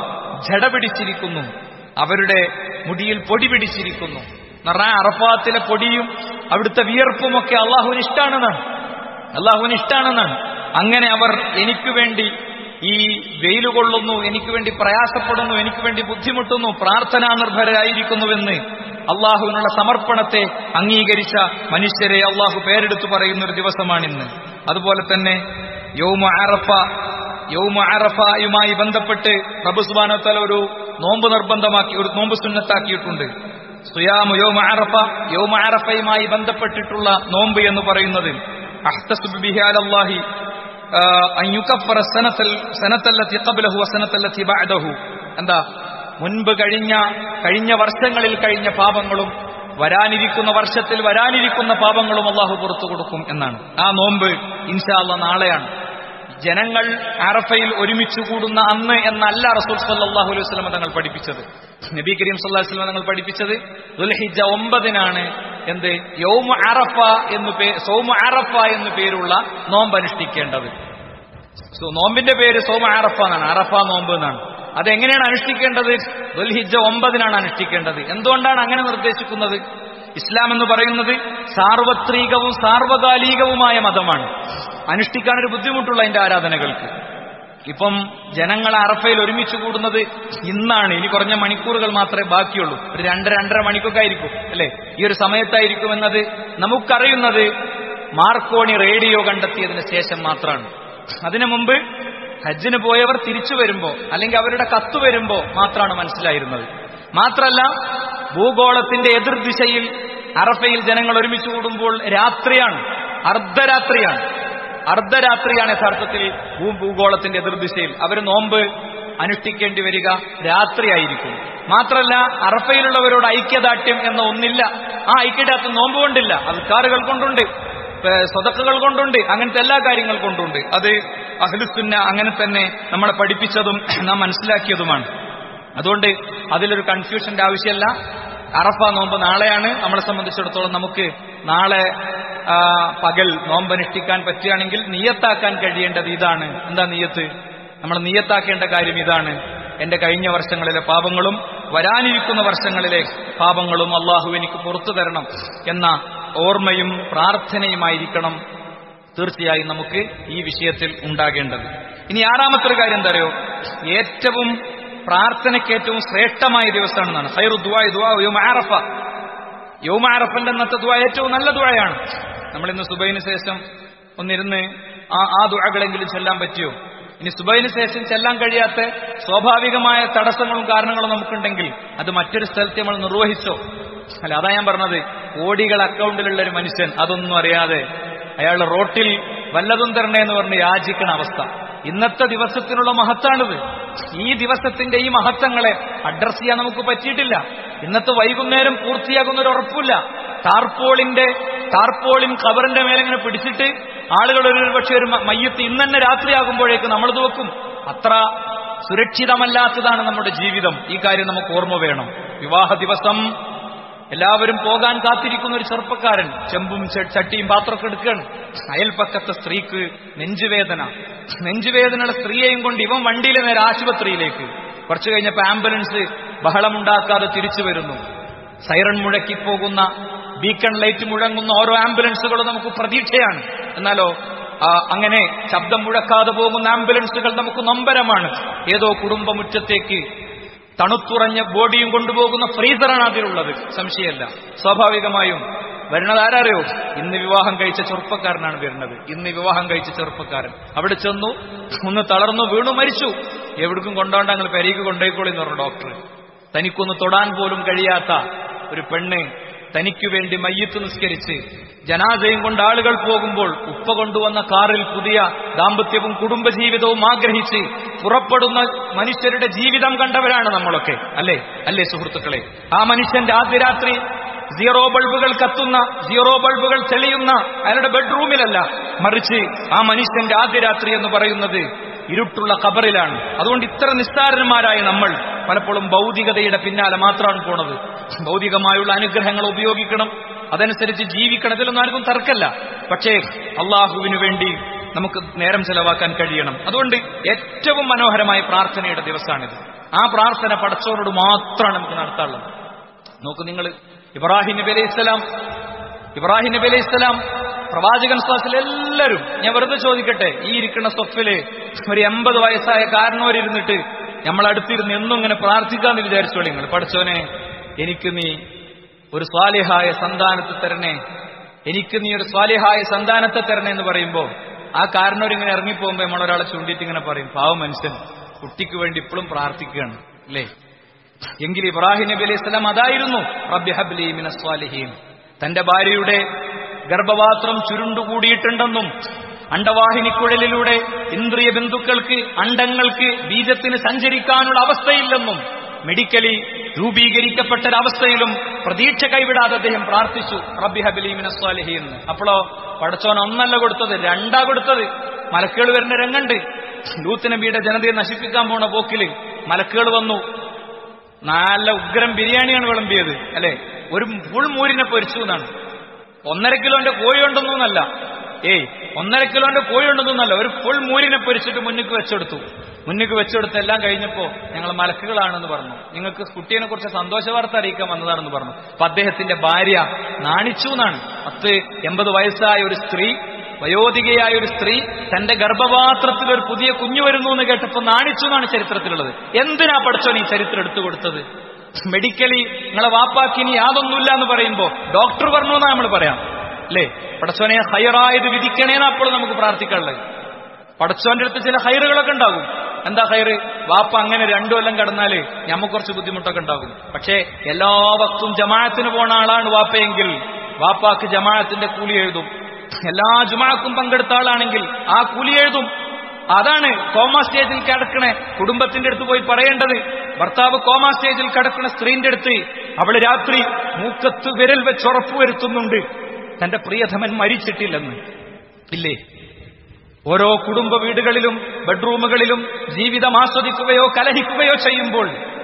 ജട പിടിച്ചിരിക്കുന്നു അവരുടെ മുടിയിൽ പൊടി പിടിച്ചിരിക്കുന്നു എന്ന് പറഞ്ഞാൽ അറഫാത്തിലെ പൊടിയും അവിടുത്തെ വിയർപ്പുമൊക്കെ അള്ളാഹുവിന് ഇഷ്ടാണെന്നാണ് അള്ളാഹുവിന് ഇഷ്ടാണെന്നാണ് അങ്ങനെ അവർ എനിക്ക് വേണ്ടി ഈ വെയിൽ കൊള്ളുന്നു എനിക്ക് വേണ്ടി പ്രയാസപ്പെടുന്നു എനിക്ക് വേണ്ടി ബുദ്ധിമുട്ടുന്നു പ്രാർത്ഥനാ നിർഭരായിരിക്കുന്നുവെന്ന് അള്ളാഹുവിനുള്ള സമർപ്പണത്തെ അംഗീകരിച്ച മനുഷ്യരെ അള്ളാഹു പേരെടുത്തു പറയുന്ന ഒരു ദിവസമാണിന്ന് അതുപോലെ തന്നെ യൗമ അറഫ യൗമ അറഫയുമായി ബന്ധപ്പെട്ട് പ്രഭു സുബാനത്തല ഒരു നോമ്പ് നിർബന്ധമാക്കി ഒരു നോമ്പ് സുന്നത്താക്കിയിട്ടുണ്ട് സുയാമു യോമ അറഫ യോമ അറഫയുമായി ബന്ധപ്പെട്ടിട്ടുള്ള നോമ്പ് എന്ന് പറയുന്നത് അഹ്തസുബ് ബിഹി അലല്ലാഹി അൻ യുകഫറ സനത്തൽ സനത്തല്ലത്തി ഖബ്ലഹു വസനത്തല്ലത്തി ബഅദഹു എന്താ മുൻപ് കഴിഞ്ഞ കഴിഞ്ഞ വർഷങ്ങളിൽ കഴിഞ്ഞ പാപങ്ങളും വരാനിരിക്കുന്ന വർഷത്തിൽ വരാനിരിക്കുന്ന പാപങ്ങളും അള്ളാഹു പുറത്തു കൊടുക്കും എന്നാണ് ആ നോമ്പ് ഇൻഷാ അല്ലാ നാളെയാണ് ജനങ്ങൾ അറഫയിൽ ഒരുമിച്ച് കൂടുന്ന അന്ന് എന്നല്ല റസൂൽ സല്ലാഹു അലൈഹി വസ്ലമ തങ്ങൾ പഠിപ്പിച്ചത് നബി കരീം സല്ലാഹു വസ്ലമ തങ്ങൾ പഠിപ്പിച്ചത് ദുൽഹിജ ഒമ്പതിനാണ് എന്ത് യൗമ അറഫ എന്ന് പേ സോമ അറഫ എന്ന് പേരുള്ള നോമ്പ് അനുഷ്ഠിക്കേണ്ടത് സോ, നോമ്പിന്റെ പേര് സോമ അറഫ എന്നാണ് അറഫ നോമ്പ് എന്നാണ് അതെങ്ങനെയാണ് അനുഷ്ഠിക്കേണ്ടത് ദുൽഹിജ ഒമ്പതിനാണ് അനുഷ്ഠിക്കേണ്ടത് എന്തുകൊണ്ടാണ് അങ്ങനെ നിർദ്ദേശിക്കുന്നത് ഇസ്ലാം എന്ന് പറയുന്നത് സാർവത്രികവും സാർവകാലികവുമായ മതമാണ് അനുഷ്ഠിക്കാൻ ഒരു ബുദ്ധിമുട്ടുള്ള അതിന്റെ ആരാധനകൾക്ക് ഇപ്പം ജനങ്ങൾ അറഫയിൽ ഒരുമിച്ച് കൂടുന്നത് ഇന്നാണ് ഇനി കുറഞ്ഞ മണിക്കൂറുകൾ മാത്രമേ ബാക്കിയുള്ളൂ ഒരു രണ്ട് രണ്ടര മണിക്കൊക്കെ ആയിരിക്കും അല്ലെ ഈ ഒരു സമയത്തായിരിക്കും എന്നത് നമുക്കറിയുന്നത് മാർക്കോണി റേഡിയോ കണ്ടെത്തിയതിന് ശേഷം മാത്രമാണ് അതിനു മുമ്പ് ഹജ്ജിന് പോയവർ തിരിച്ചു വരുമ്പോ അല്ലെങ്കിൽ അവരുടെ കത്ത് വരുമ്പോ മാത്രമാണ് മനസ്സിലായിരുന്നത് മാത്രല്ല ഭൂഗോളത്തിന്റെ എതിർദിശയിൽ അറഫയിൽ ജനങ്ങൾ ഒരുമിച്ച് കൂടുമ്പോൾ രാത്രിയാണ് അർദ്ധരാത്രിയാണ് അർദ്ധരാത്രിയാണ് യഥാർത്ഥത്തിൽ ഭൂ ഭൂഗോളത്തിന്റെ എതിർദിശയിൽ അവർ നോമ്പ് അനുഷ്ഠിക്കേണ്ടി വരിക രാത്രിയായിരിക്കും മാത്രല്ല അറഫയിലുള്ളവരോട് ഐക്യദാർഢ്യം എന്ന ഒന്നില്ല ആ ഐക്യദാർഢ്യം നോമ്പ് കൊണ്ടില്ല അൽക്കാറുകൾ കൊണ്ടുണ്ട് ഏഹ് സ്വതക്കുകൾ കൊണ്ടുണ്ട് അങ്ങനത്തെ എല്ലാ കാര്യങ്ങൾ കൊണ്ടുണ്ട് അത് അഹ്ലുസുന്ന അങ്ങനെ തന്നെ നമ്മളെ പഠിപ്പിച്ചതും നാം മനസ്സിലാക്കിയതുമാണ് അതുകൊണ്ട് അതിലൊരു കൺഫ്യൂഷന്റെ ആവശ്യമല്ല അറഫ നോമ്പ് നാളെയാണ് നമ്മളെ സംബന്ധിച്ചിടത്തോളം നമുക്ക് നാളെ ആ, പകൽ നോമ്പനുഷ്ഠിക്കാൻ പറ്റുകയാണെങ്കിൽ നിയത്താക്കാൻ കഴിയേണ്ടത് ഇതാണ് എന്താ നിയത്ത് നമ്മൾ നിയത്താക്കേണ്ട കാര്യം ഇതാണ് എന്റെ കഴിഞ്ഞ വർഷങ്ങളിലെ പാപങ്ങളും വരാനിരിക്കുന്ന വർഷങ്ങളിലെ പാപങ്ങളും അള്ളാഹു എനിക്ക് പുറത്തു തരണം എന്ന ഓർമ്മയും പ്രാർത്ഥനയുമായിരിക്കണം തീർച്ചയായും നമുക്ക് ഈ വിഷയത്തിൽ ഉണ്ടാകേണ്ടത് ഇനി ആറാമത്തെ ഒരു കാര്യം എന്താ അറിയോ ഏറ്റവും പ്രാർത്ഥനയ്ക്ക് ഏറ്റവും ശ്രേഷ്ഠമായ ദിവസമാണെന്നാണ് ഹൈറു ദുആ ദുആ യൗമ ആറഫ യൗമ ആറഫന്റെ അന്നത്തെ ദുആ ഏറ്റവും നല്ല ദുആയാണ് നമ്മൾ ഇന്ന് സുബൈന് ശേഷം ഒന്നിരുന്ന് ആ ആ ദുആകളെങ്കിലും ചെല്ലാൻ പറ്റിയോ ഇനി സുബൈന് ശേഷം ചെല്ലാൻ കഴിയാത്ത സ്വാഭാവികമായ തടസ്സങ്ങളും കാരണങ്ങളും നമുക്കുണ്ടെങ്കിൽ അത് മറ്റൊരു സ്ഥലത്ത് നമ്മൾ നിർവഹിച്ചോ അല്ല അതാ ഞാൻ പറഞ്ഞത് കോടികൾ അക്കൗണ്ടിലുള്ള ഒരു മനുഷ്യൻ അതൊന്നും അറിയാതെ അയാൾ റോട്ടിൽ വല്ലതും തരണേ എന്ന് പറഞ്ഞ് യാചിക്കണ അവസ്ഥ ഇന്നത്തെ ദിവസത്തിനുള്ള മഹത്താണിത് ഈ ദിവസത്തിന്റെ ഈ മഹത്വങ്ങളെ അഡ്രസ് ചെയ്യാൻ നമുക്ക് പറ്റിയിട്ടില്ല ഇന്നത്തെ വൈകുന്നേരം പൂർത്തിയാകുന്ന ഒരു ഉറപ്പില്ല ടാർപോളിന്റെ ടാർപോളിൻ കവറിന്റെ മേലെ ഇങ്ങനെ പിടിച്ചിട്ട് ആളുകൾ ഒരു പക്ഷേ ഒരു മ- മയ്യത്ത് ഇന്ന് തന്നെ രാത്രിയാകുമ്പോഴേക്ക് നമ്മൾ വെക്കും അത്ര സുരക്ഷിതമല്ലാത്തതാണ് നമ്മുടെ ജീവിതം ഈ കാര്യം നമുക്ക് ഓർമ്മ വേണം വിവാഹ ദിവസം എല്ലാവരും പോകാൻ കാത്തിരിക്കുന്ന ഒരു ചെറുപ്പക്കാരൻ ചെമ്പും ചെ- ചട്ടിയും പാത്രമൊക്കെ എടുക്കുകയാണ് അയൽപ്പക്കത്തെ സ്ത്രീക്ക് നെഞ്ചുവേദന നെഞ്ചുവേദനയുടെ സ്ത്രീയെയും കൊണ്ട് ഇവൻ വണ്ടിയിലെ നേരെ ആശുപത്രിയിലേക്ക് കുറച്ചു കഴിഞ്ഞപ്പോൾ ആംബുലൻസ് ബഹളമുണ്ടാക്കാതെ തിരിച്ചു വരുന്നു സൈറൺ മുഴക്കിപ്പോകുന്ന ബീക്കൺ ലൈറ്റ് മുഴങ്ങുന്ന ഓരോ ആംബുലൻസുകളും നമുക്ക് പ്രതീക്ഷയാണ് എന്നാലോ ആ, അങ്ങനെ ശബ്ദം മുഴക്കാതെ പോകുന്ന ആംബുലൻസുകൾ നമുക്ക് നൊമ്പരമാണ് ഏതോ കുടുംബമുറ്റത്തേക്ക് തണുത്തുറഞ്ഞ ബോഡിയും കൊണ്ടുപോകുന്ന ഫ്രീസറാണ് അതിലുള്ളത് സംശയമല്ല സ്വാഭാവികമായും വരുന്നത് ആരാറിയോ ഇന്ന് വിവാഹം കഴിച്ച ചെറുപ്പക്കാരനാണ് വരുന്നത് ഇന്ന് വിവാഹം കഴിച്ച ചെറുപ്പക്കാരൻ അവിടെ ചെന്നു ഒന്ന് തളർന്നു വീണു മരിച്ചു എവിടേക്കും കൊണ്ടോണ്ട് ഞങ്ങൾ പെരീക്ക് കൊണ്ടുപോയിക്കോളി എന്ന് പറഞ്ഞു ഡോക്ടർ തനിക്കൊന്ന് തൊടാൻ പോലും കഴിയാത്ത ഒരു പെണ്ണ് തനിക്കു വേണ്ടി മയ്യത്ത് നിസ്കരിച്ച് ജനാദയും കൊണ്ട് ആളുകൾ പോകുമ്പോൾ ഉപ്പ കൊണ്ടുവന്ന കാറിൽ പുതിയ ദാമ്പത്യവും കുടുംബജീവിതവും ആഗ്രഹിച്ച് പുറപ്പെടുന്ന മനുഷ്യരുടെ ജീവിതം കണ്ടവരാണ് നമ്മളൊക്കെ അല്ലേ അല്ലേ സുഹൃത്തുക്കളെ ആ മനുഷ്യന്റെ ആദ്യ രാത്രി സീറോ ബൾബുകൾ കത്തുന്ന സീറോ ബൾബുകൾ തെളിയുന്ന അയാളുടെ ബെഡ്റൂമിലല്ല മറിച്ച് ആ മനുഷ്യന്റെ ആദ്യ രാത്രി എന്ന് പറയുന്നത് ഇരുട്ടുള്ള ഖബറിലാണ് അതുകൊണ്ട് ഇത്ര നിസ്സാരന്മാരായ നമ്മൾ പലപ്പോഴും ഭൗതികതയുടെ പിന്നാലെ മാത്രമാണ് പോണത് ഭൗതികമായുള്ള അനുഗ്രഹങ്ങൾ ഉപയോഗിക്കണം അതനുസരിച്ച് ജീവിക്കണം ഇതിലൊന്നും ആർക്കും തർക്കല്ല പക്ഷേ അള്ളാഹുവിനു വേണ്ടി നമുക്ക് നേരം ചെലവാക്കാൻ കഴിയണം അതുകൊണ്ട് ഏറ്റവും മനോഹരമായ പ്രാർത്ഥനയുടെ ദിവസമാണിത് ആ പ്രാർത്ഥന പടച്ചോരോട് മാത്രമാണ് നമുക്ക് നടത്താനുള്ളത് നോക്കൂ നിങ്ങൾ ഇബ്രാഹിം നബി അലൈഹി ഇസ്ലാം ഇബ്രാഹിം നബി അലൈഹി ഇസ്ലാം പ്രവാചകൻ സ്വാസിൽ എല്ലാവരും ഞാൻ വെറുതെ ചോദിക്കട്ടെ ഈ ഇരിക്കുന്ന സ്വപ്പില് ഒരു എൺപത് വയസ്സായ കാരണവരിരുന്നിട്ട് നമ്മൾ അടുത്തിരുന്ന് എന്നും ഇങ്ങനെ പ്രാർത്ഥിക്കാന്ന് വിചാരിച്ചോളി നിങ്ങൾ പഠിച്ചോനെ എനിക്ക് നീ ഒരു സ്വാലിഹായ സന്താനത്തെ തരണേ എനിക്ക് നീ ഒരു സ്വാലിഹായ സന്താനത്തെ തരണേ എന്ന് പറയുമ്പോൾ ആ കാരണവരിങ്ങനെ ഇറങ്ങിപ്പോകുമ്പോൾ നമ്മളൊരാളെ ചൂണ്ടിയിട്ട് ഇങ്ങനെ പറയും പാവ മനുഷ്യൻ കുട്ടിക്ക് വേണ്ടി ഇപ്പോഴും പ്രാർത്ഥിക്കുകയാണ് അല്ലേ എങ്കിൽ ഇബ്രാഹിം നബി അലൈഹി സ്വലാം അതായിരുന്നു റബ്ബി ഹബ്ലി മിനസ് സ്വാലിഹീൻ തന്റെ ഭാര്യയുടെ ഗർഭപാത്രം ചുരുണ്ടുകൂടിയിട്ടുണ്ടെന്നും അണ്ടവാഹിനിക്കുഴലിലൂടെ ഇന്ദ്രിയ ബന്ധുക്കൾക്ക് അണ്ടങ്ങൾക്ക് ബീജത്തിന് സഞ്ചരിക്കാനുള്ള അവസ്ഥയില്ലെന്നും മെഡിക്കലി രൂപീകരിക്കപ്പെട്ട ഒരവസ്ഥയിലും പ്രതീക്ഷ കൈവിടാതെ അദ്ദേഹം പ്രാർത്ഥിച്ചു റബ്ബി ഹബിലി മിനസ് സ്വാലിഹീൻ അപ്പോഴോ പടച്ചോൻ ഒന്നല്ല കൊടുത്തത് രണ്ടാ കൊടുത്തത് മലക്കുകൾ വരുന്ന രംഗണ്ട് ലൂത്ത് നബിയുടെ ജനതയെ നശിപ്പിക്കാൻ പോണ പോക്കില് മലക്കുകൾ വന്നു നല്ല ഉഗ്രം ബിരിയാണിയാണ് വിളമ്പിയത് അല്ലെ ഒരു ഫുൾ മൂരിനെ പൊരിച്ചു എന്നാണ് ഒന്നര കിലോന്റെ കോഴി ഉണ്ടെന്നല്ല ഏയ് ഒന്നര കിലോന്റെ കോഴി ഉണ്ടെന്നല്ല ഒരു ഫുൾ മൂരിനെ പൊരിച്ചിട്ട് മുന്നിക്ക് വെച്ചെടുത്തു മുന്നിക്ക് വെച്ചെടുത്ത് എല്ലാം കഴിഞ്ഞപ്പോ ഞങ്ങൾ മലക്കുകളാണെന്ന് പറഞ്ഞു നിങ്ങൾക്ക് കുട്ടീനെ കുറിച്ച് സന്തോഷ വാർത്ത അറിയിക്കാൻ വന്നതാണെന്ന് പറഞ്ഞു അപ്പൊ അദ്ദേഹത്തിന്റെ ഭാര്യ നാണിച്ചു എന്നാണ് പത്ത് എൺപത് വയസ്സായ ഒരു സ്ത്രീ വയോധികയായ ഒരു സ്ത്രീ തന്റെ ഗർഭപാത്രത്തിൽ ഒരു പുതിയ കുഞ്ഞു വരുന്നു എന്ന് കേട്ടപ്പോൾ നാണിച്ചു എന്നാണ് ചരിത്രത്തിലുള്ളത് എന്തിനാ പഠിച്ചോ നീ ചരിത്രം എടുത്തു കൊടുത്തത് മെഡിക്കലി നിങ്ങളെ വാപ്പാക്കിനി യാതൊന്നുമില്ല എന്ന് പറയുമ്പോ ഡോക്ടർ പറഞ്ഞു എന്നാ നമ്മൾ പറയാം അല്ലേ പടച്ചോനെ ഹൈറായത് വിധിക്കണേന്ന് അപ്പോൾ നമുക്ക് പ്രാർത്ഥിക്കാനുള്ളത് പടച്ചോന്റെ അടുത്ത് ചില ഹൈറുകളൊക്കെ ഉണ്ടാകും എന്താ ഹൈറ് വാപ്പ അങ്ങനെ രണ്ടു കൊല്ലം കടന്നാല് ഞമ്മക്ക് കുറച്ച് ബുദ്ധിമുട്ടൊക്കെ ഉണ്ടാകും പക്ഷേ എല്ലാ വക്തും ജമാഅത്തിന് പോണ ആളാണ് വാപ്പയെങ്കിൽ വാപ്പാക്ക് ജമാഅത്തിന്റെ കൂലി എഴുതും എല്ലാ ജുമാക്കും പങ്കെടുത്ത ആളാണെങ്കിൽ ആ കൂലി എഴുതും അതാണ് കോമ സ്റ്റേജിൽ കിടക്കണ കുടുംബത്തിന്റെ അടുത്ത് പോയി പറയേണ്ടത് ഭർത്താവ് കോമ സ്റ്റേജിൽ കിടക്കുന്ന സ്ത്രീന്റെ അടുത്ത് അവള് രാത്രി മൂക്കത്ത് വിരൽ വെച്ച് ഉറപ്പുവരുത്തുന്നുണ്ട് തന്റെ പ്രിയതമൻ മരിച്ചിട്ടില്ലെന്ന് ഇല്ലേ ഓരോ കുടുംബ വീടുകളിലും ബെഡ്റൂമുകളിലും ജീവിതം ആസ്വദിക്കുകയോ കലഹിക്കുകയോ ചെയ്യുമ്പോൾ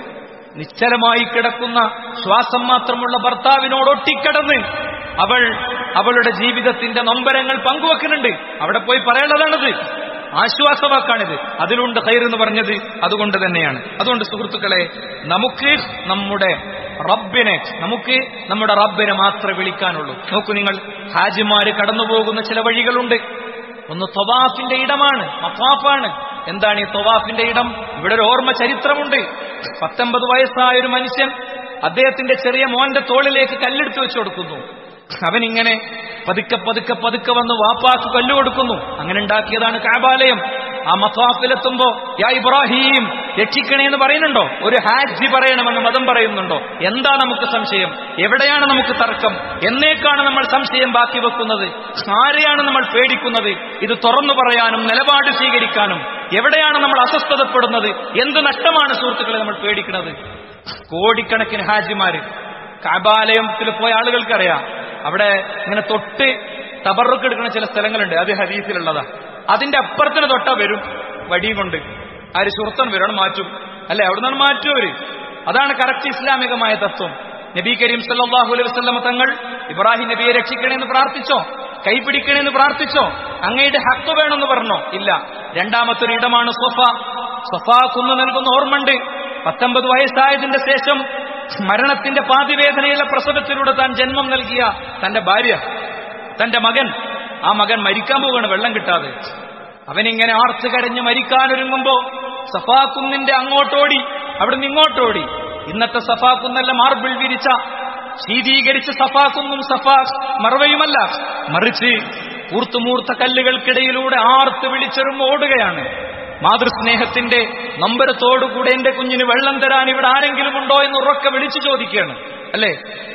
നിശ്ചലമായി കിടക്കുന്ന ശ്വാസം മാത്രമുള്ള ഭർത്താവിനോട് ഒട്ടിക്കിടന്ന് അവൾ അവളുടെ ജീവിതത്തിന്റെ നൊമ്പരങ്ങൾ പങ്കുവെക്കുന്നുണ്ട് അവിടെ പോയി പറയേണ്ടതാണത് ആശ്വാസവാക്കാണിത് അതിലുണ്ട് ഹൈർ എന്ന് പറഞ്ഞത് അതുകൊണ്ട് തന്നെയാണ് അതുകൊണ്ട് സുഹൃത്തുക്കളെ നമുക്ക് നമ്മുടെ റബ്ബിനെ നമുക്ക് നമ്മുടെ റബ്ബിനെ മാത്രമേ വിളിക്കാനുള്ളൂ നോക്കൂ നിങ്ങൾ ഹാജിമാര് കടന്നുപോകുന്ന ചില വഴികളുണ്ട് ഒന്ന് തൊവാഫിന്റെ ഇടമാണ് മഫാഫാണ് എന്താണ് ഈ തൊവാഫിന്റെ ഇടം ഇവിടെ ഒരു ഓർമ്മ ചരിത്രമുണ്ട് പത്തൊമ്പത് വയസ്സായ ഒരു മനുഷ്യൻ അദ്ദേഹത്തിന്റെ ചെറിയ മോന്റെ തോളിലേക്ക് കല്ലെടുത്ത് വെച്ചു കൊടുക്കുന്നു അവനിങ്ങനെ പതുക്കെ പതുക്കെ പതുക്കെ വന്ന് വാപ്പാക്ക് കല്ല് കൊടുക്കുന്നു അങ്ങനെ ഉണ്ടാക്കിയതാണ് കാബാലയം ആ മഫാഫിലെത്തുമ്പോ യാ ഇബ്രാഹിം രക്ഷിക്കണേ എന്ന് പറയുന്നുണ്ടോ ഒരു ഹാജി പറയണമെന്ന് മതം പറയുന്നുണ്ടോ എന്താ നമുക്ക് സംശയം എവിടെയാണ് നമുക്ക് തർക്കം എന്നേക്കാണ് നമ്മൾ സംശയം ബാക്കി വെക്കുന്നത് ആരെയാണ് നമ്മൾ പേടിക്കുന്നത് ഇത് തുറന്നു പറയാനും നിലപാട് സ്വീകരിക്കാനും എവിടെയാണ് നമ്മൾ അസ്വസ്ഥതപ്പെടുന്നത് എന്ത് നഷ്ടമാണ് സുഹൃത്തുക്കളെ നമ്മൾ പേടിക്കുന്നത് കോടിക്കണക്കിന് ഹാജിമാര് കാബാലയത്തിൽ പോയ ആളുകൾക്കറിയാം അവിടെ ഇങ്ങനെ തൊട്ട് തബറുക്ക് എടുക്കുന്ന ചില സ്ഥലങ്ങളുണ്ട് അത് ഹദീസിലുള്ളതാ അതിന്റെ അപ്പുറത്തിന് തൊട്ടാ വരും വടിയും കൊണ്ട് ആര് സുഹൃത്തൻ വരണം മാറ്റും അല്ലെ അവിടെ നിന്നാണ് മാറ്റും അവര് അതാണ് കറക്റ്റ് ഇസ്ലാമികമായ തത്വം നബി കരീം സല്ലാഹു അലൈഹി വസ്ലമ തങ്ങൾ ഇബ്രാഹിം നബിയെ രക്ഷിക്കണമെന്ന് പ്രാർത്ഥിച്ചോ കൈപിടിക്കണമെന്ന് പ്രാർത്ഥിച്ചോ അങ്ങയുടെ ഹക്ക് വേണമെന്ന് പറഞ്ഞോ ഇല്ല രണ്ടാമത്തൊരു ഇടമാണ് സൊഫ സൊഫ കുന്നു നൽകുന്ന ഓർമ്മണ്ട് പത്തൊമ്പത് വയസ്സായതിന്റെ ശേഷം മരണത്തിന്റെ പാതിവേദനയുള്ള പ്രസവത്തിലൂടെ താൻ ജന്മം നൽകിയ തന്റെ ഭാര്യ തന്റെ മകൻ ആ മകൻ മരിക്കാൻ പോവുകയാണ് വെള്ളം കിട്ടാതെ അവനിങ്ങനെ ആർച്ച് കരഞ്ഞ് മരിക്കാനൊരുങ്ങുമ്പോ സഫാക്കുന്നിന്റെ അങ്ങോട്ടോടി അവിടുന്ന് ഇങ്ങോട്ടോടി ഇന്നത്തെ സഫാക്കുന്നല്ല മാർബിൾ വിരിച്ച ശീതീകരിച്ച സഫാക്കുന്നും സഫാ മറവയുമല്ല മറിച്ച് കൂർത്തുമൂർത്ത കല്ലുകൾക്കിടയിലൂടെ ആർത്ത് വിളിച്ചൊരുമ്പ് ഓടുകയാണ് മാതൃസ്നേഹത്തിന്റെ നമ്പരത്തോടുകൂടെ എന്റെ കുഞ്ഞിന് വെള്ളം തരാൻ ഇവിടെ ആരെങ്കിലും ഉണ്ടോ എന്ന് ഉറക്കെ വിളിച്ചു ചോദിക്കുകയാണ് അല്ലേ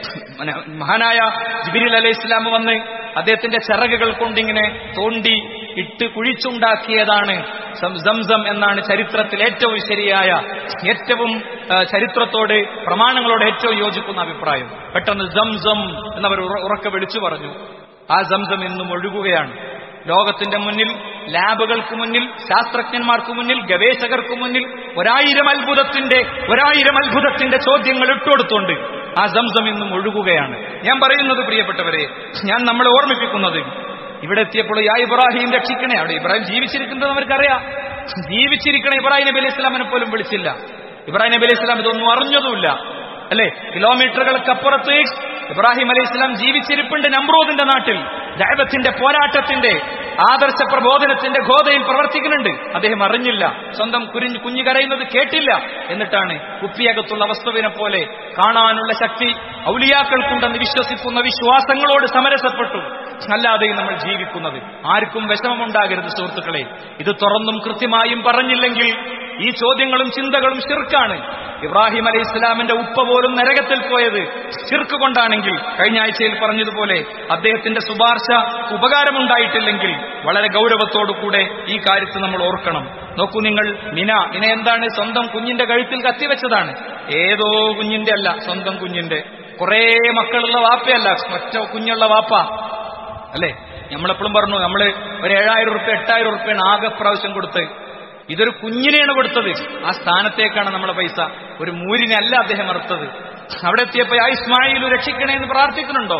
മഹാനായ ജിബിരിൽ അലൈഹി ഇസ്ലാം വന്ന് അദ്ദേഹത്തിന്റെ ചിറകുകൾ കൊണ്ടിങ്ങനെ തോണ്ടി ഇട്ട് കുഴിച്ചുണ്ടാക്കിയതാണ് സംസം എന്നാണ് ചരിത്രത്തിൽ ഏറ്റവും ശരിയായ ഏറ്റവും ചരിത്രത്തോട് പ്രമാണങ്ങളോട് ഏറ്റവും യോജിക്കുന്ന അഭിപ്രായം പെട്ടെന്ന് സംസം എന്നവർ ഉറക്കെ വിളിച്ചു പറഞ്ഞു ആ സംസം ഇന്നും ഒഴുകുകയാണ് ലോകത്തിന്റെ മുന്നിൽ ലാബുകൾക്ക് മുന്നിൽ ശാസ്ത്രജ്ഞന്മാർക്ക് മുന്നിൽ ഗവേഷകർക്ക് മുന്നിൽ ഒരായിരം അത്ഭുതത്തിന്റെ ഒരായിരം അത്ഭുതത്തിന്റെ ചോദ്യങ്ങൾ ഇട്ടുകൊടുത്തുകൊണ്ട് ആ സംസം ഇന്നും ഒഴുകുകയാണ് ഞാൻ പറയുന്നത് പ്രിയപ്പെട്ടവരെ ഞാൻ നമ്മളെ ഓർമ്മിപ്പിക്കുന്നത് ഇവിടെ എത്തിയപ്പോൾ യാ ഇബ്രാഹിം രക്ഷിക്കണേ അവിടെ ഇബ്രാഹിം ജീവിച്ചിരിക്കുന്നത് അവർക്കറിയാം ജീവിച്ചിരിക്കണ ഇബ്രാഹിം നബി അലൈഹി ഇസ്ലാമിനെ പോലും വിളിച്ചില്ല ഇബ്രാഹിം നബി അലൈഹി ഇസ്ലാം ഇതൊന്നും അറിഞ്ഞതുമില്ല അല്ലെ കിലോമീറ്ററുകൾക്കപ്പുറത്ത് ഇബ്രാഹിം അലൈഹി ഇസ്ലാം ജീവിച്ചിരിപ്പുണ്ട് നമ്രൂദിന്റെ നാട്ടിൽ ദൈവത്തിന്റെ പോരാട്ടത്തിന്റെ ആദർശ പ്രബോധനത്തിന്റെ ഗോതയിൽ പ്രവർത്തിക്കുന്നുണ്ട് അദ്ദേഹം അറിഞ്ഞില്ല സ്വന്തം കുരിഞ്ഞ് കുഞ്ഞു കരയുന്നത് കേട്ടില്ല എന്നിട്ടാണ് കുപ്പിയകത്തുള്ള വസ്തുവിനെ പോലെ കാണാനുള്ള ശക്തി ഔലിയാക്കൾക്കുണ്ടെന്ന് വിശ്വസിക്കുന്ന വിശ്വാസങ്ങളോട് സമരസപ്പെട്ടു അല്ലാതെയും നമ്മൾ ജീവിക്കുന്നത് ആർക്കും വിഷമമുണ്ടാകരുത് സുഹൃത്തുക്കളെ ഇത് തുറന്നും കൃത്യമായും പറഞ്ഞില്ലെങ്കിൽ ഈ ചോദ്യങ്ങളും ചിന്തകളും ശിർക്കാണ് ഇബ്രാഹിം അലൈഹി ഇസ്ലാമിന്റെ ഉപ്പ പോലും നരകത്തിൽ പോയത് ശിർക്ക് കൊണ്ടാണെങ്കിൽ കഴിഞ്ഞ ആഴ്ചയിൽ പറഞ്ഞതുപോലെ അദ്ദേഹത്തിന്റെ ശുപാർശ ഉപകാരമുണ്ടായിട്ടില്ലെങ്കിൽ വളരെ ഗൗരവത്തോടുകൂടെ ഈ കാര്യത്തിൽ നമ്മൾ ഓർക്കണം നോക്കൂ നിങ്ങൾ മിന മിന എന്താണ് സ്വന്തം കുഞ്ഞിന്റെ കഴുത്തിൽ കത്തിവെച്ചതാണ് ഏതോ കുഞ്ഞിന്റെ അല്ല സ്വന്തം കുഞ്ഞിന്റെ കുറേ മക്കളുള്ള വാപ്പയല്ല ഒറ്റ കുഞ്ഞുള്ള വാപ്പ അല്ലേ നമ്മളെപ്പോഴും പറഞ്ഞു നമ്മള് ഒരു ഏഴായിരം റുപ്യ എട്ടായിരം റുപ്യാണ് ആകെ പ്രാവശ്യം കൊടുത്ത് ഇതൊരു കുഞ്ഞിനെയാണ് കൊടുത്തത് ആ സ്ഥാനത്തേക്കാണ് നമ്മളെ പൈസ ഒരു മൂരിനല്ല അദ്ദേഹം അറുത്തത് അവിടെ എത്തിയപ്പോ ആ ഇസ്മായിൽ രക്ഷിക്കണേ എന്ന് പ്രാർത്ഥിക്കുന്നുണ്ടോ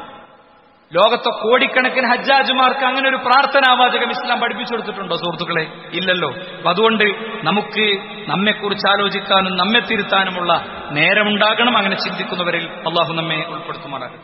ലോകത്തെ കോടിക്കണക്കിന് ഹജ്ജാജുമാർക്ക് അങ്ങനെ ഒരു പ്രാർത്ഥനാവാചകം ഇസ്ലാം പഠിപ്പിച്ചു കൊടുത്തിട്ടുണ്ടോ സുഹൃത്തുക്കളെ ഇല്ലല്ലോ അപ്പൊ അതുകൊണ്ട് നമുക്ക് നമ്മെക്കുറിച്ച് ആലോചിക്കാനും നമ്മെ തിരുത്താനുമുള്ള നേരമുണ്ടാകണം അങ്ങനെ ചിന്തിക്കുന്നവരിൽ അള്ളാഹു നമ്മെ ഉൾപ്പെടുത്തുമാറാകട്ടെ